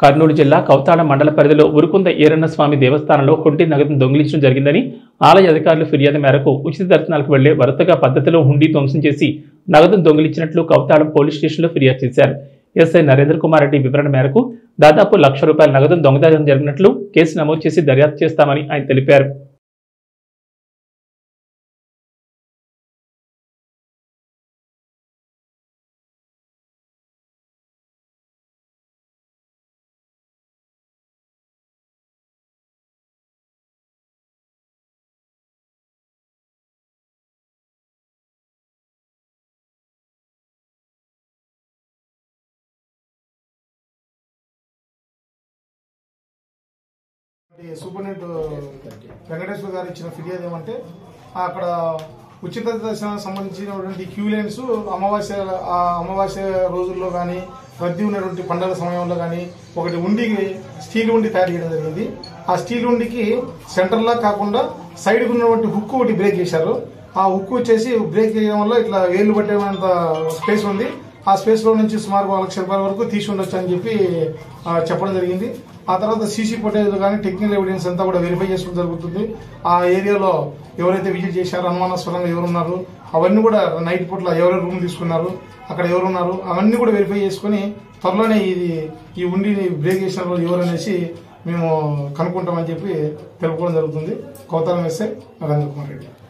కర్నూలు జిల్లా కౌతాడ మండల పరిధిలో ఉరుకుంద ఈరన్న స్వామి దేవస్థానంలో హుండీ నగదును దొంగిలించడం జరిగిందని ఆలయ అధికారుల ఫిర్యాదు మేరకు ఉచిత దర్శనాలకు వెళ్లే వరుసగా పద్ధతిలో హుండీ ధ్వంసం చేసి నగదును దొంగిలించినట్లు కౌతాడం పోలీస్ స్టేషన్లో ఫిర్యాదు చేశారు ఎస్ఐ నరేంద్ర కుమార్ రెడ్డి వివరణ మేరకు దాదాపు లక్ష రూపాయల నగదును దొంగతనం జరిగినట్లు కేసు నమోదు చేసి దర్యాప్తు చేస్తామని ఆయన తెలిపారు ఈ సూపరింటెండెంట్ వెంకటేశ్వర గారు ఇచ్చిన ఫిర్యాదు ఏమంటే అక్కడ ఉచిత దర్శనానికి సంబంధించినటువంటి క్యూ లైన్స్ అమావాస్య ఆ అమావాస్య రోజుల్లో కానీ రద్దీ ఉన్నటువంటి పండుగల సమయంలో కానీ ఒకటి ఉండి స్టీల్ ఉండి తయారు చేయడం జరిగింది ఆ స్టీల్ ఉండికి సెంటర్లా కాకుండా సైడ్కి ఉన్నటువంటి హుక్ ఒకటి బ్రేక్ చేశారు ఆ హుక్ వచ్చేసి బ్రేక్ చేయడం వల్ల ఇట్లా వేలు పట్టేంత స్పేస్ ఉంది ఆ స్పేస్ లో నుంచి సుమారు ఒక లక్ష రూపాయల వరకు తీసి ఉండొచ్చు అని చెప్పి ఆ, చెప్పడం జరిగింది ఆ తర్వాత సీసీ ఫుటేజ్ కానీ టెక్నికల్ ఎవిడెన్స్ అంతా కూడా వెరిఫై చేసుకోవడం జరుగుతుంది ఆ ఏరియాలో ఎవరైతే విజిట్ చేశారో అనుమానాస్పదంగా ఎవరున్నారు అవన్నీ కూడా నైట్ పూట్ల ఎవరెవరు రూమ్ తీసుకున్నారు అక్కడ ఎవరున్నారు అవన్నీ కూడా వెరిఫై చేసుకుని త్వరలోనే ఇది ఈ ఉండిని బ్రేక్ చేసిన వాళ్ళు ఎవరనేసి మేము కనుక్కుంటామని చెప్పి తెలుపుకోవడం జరుగుతుంది కౌతాలం ఎస్ఐ నరేంద్ర కుమార్ రెడ్డి